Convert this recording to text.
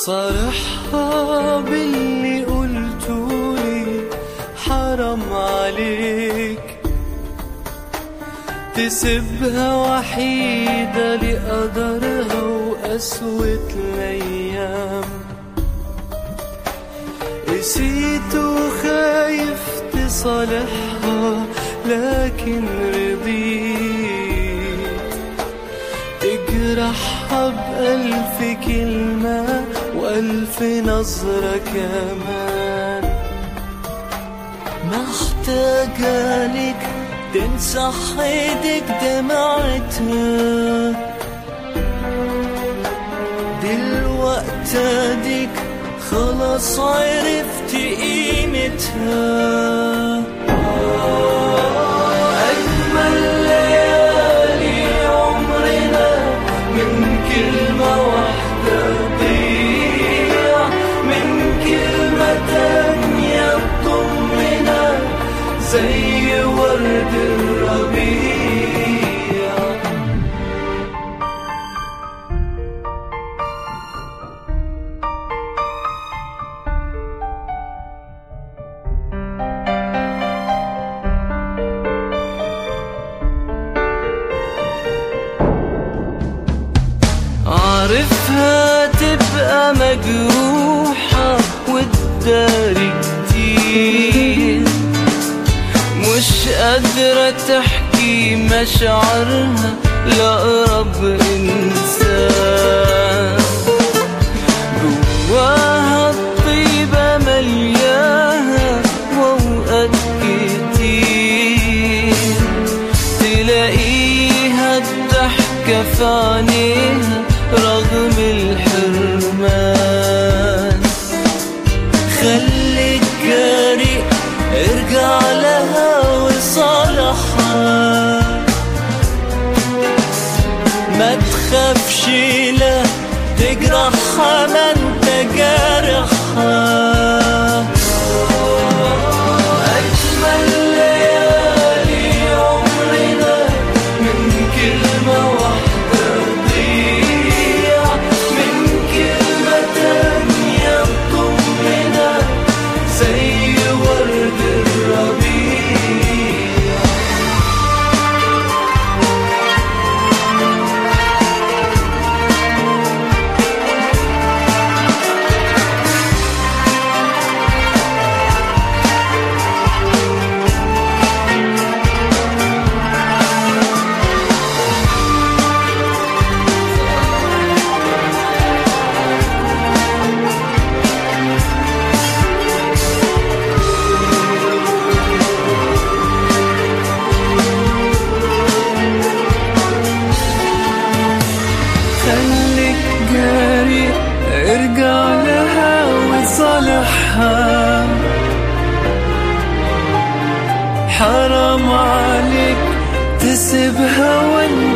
صارحها باللي قلتولي حرام عليك تسيبها وحيدة لقدرها وقسوة الأيام قسيت وخايف تصالحها لكن رضيت تجرحها بألف كلمة وألف نظرة كمان محتاجة لك تمسح ايدك دمعتها دلوقتي اديك خلاص عرفت قيمتها أجمل ليالي عمرنا من كلمة واحدة تضيع من كلمة تانية تضمنا زي ورد الربيع عارفها تبقى مجروحة والداري كتير مش قادرة تحكي مشاعرها لأقرب إنسان جواها الطيبة ملياها وأوقات كتير تلاقيها الضحكة في عينيها رغم الحرمان خليك جاري ارجع لها وصالحها ما تخافش لا تجرحها ما انت جارحها أجمل ليالي عمرنا من كلمة واحدة تضيع من كلمة تانية تضمنا زي ورد الربيع خليك جاري ارجع لها وصالحها حرام عليك تسيبها وانت